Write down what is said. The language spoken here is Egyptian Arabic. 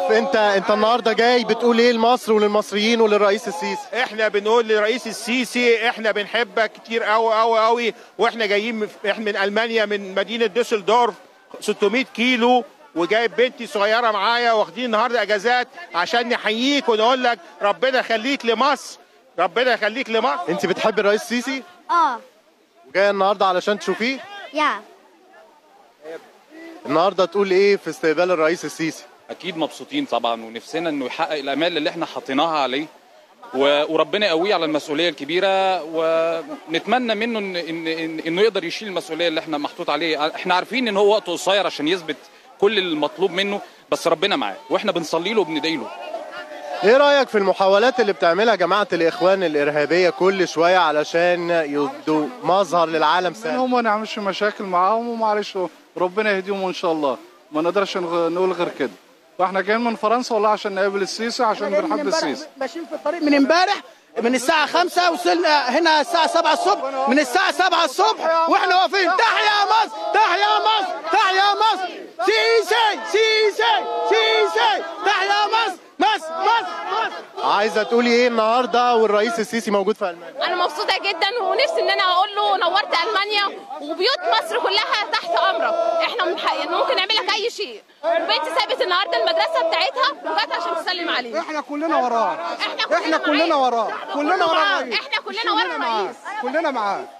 انت انت النهارده جاي بتقول ايه لمصر وللمصريين وللرئيس السيسي احنا بنقول لرئيس السيسي احنا بنحبك كتير قوي قوي قوي واحنا جايين من- احنا من المانيا من مدينه دوسلدورف 600 كيلو وجايب بنتي صغيره معايا واخدين النهارده اجازات عشان نحييك ونقول لك ربنا يخليك لمصر ربنا يخليك لمصر انت بتحب الرئيس السيسي اه وجاي النهارده علشان تشوفيه يا النهارده تقول ايه في استقبال الرئيس السيسي اكيد مبسوطين طبعا ونفسنا انه يحقق الامال اللي احنا حطيناها عليه و- وربنا يقويه على المسؤوليه الكبيره ونتمنى منه إن إن إن انه يقدر يشيل المسؤوليه اللي احنا محطوط عليه احنا عارفين ان هو وقته قصير عشان يثبت كل المطلوب منه بس ربنا معاه واحنا بنصلي له وبندعي له ايه رايك في المحاولات اللي بتعملها جماعه الاخوان الارهابيه كل شويه علشان يدوا مظهر للعالم سلبي هم ما نعملش مشاكل معاهم ومعلش ربنا يهديهم ان شاء الله ما نقدرش نغ- نقول غير كده واحنا جايين من فرنسا والله عشان نقابل السيسي عشان بنحب السيسي ماشيين في الطريق من امبارح من الساعة 5 وصلنا هنا الساعة 7 الصبح من الساعة 7 الصبح واحنا واقفين تحيا مصر تحيا مصر تحيا مصر سيسي سيسي سيسي تحيا مصر مصر مصر مصر عايزه تقولي ايه النهارده والرئيس السيسي موجود في المانيا انا مبسوطه جدا ونفسي ان انا اقول له نورت المانيا وبيوت مصر كلها تحت امرك احنا من حق- ممكن نعمل لك اي شيء وبنتي سابت النهارده المدرسه بتاعتها وجت عشان تسلم عليه احنا كلنا وراه احنا كلنا احنا كلنا معاه. وراه كلنا وراه احنا كلنا ورا الرئيس كلنا معاه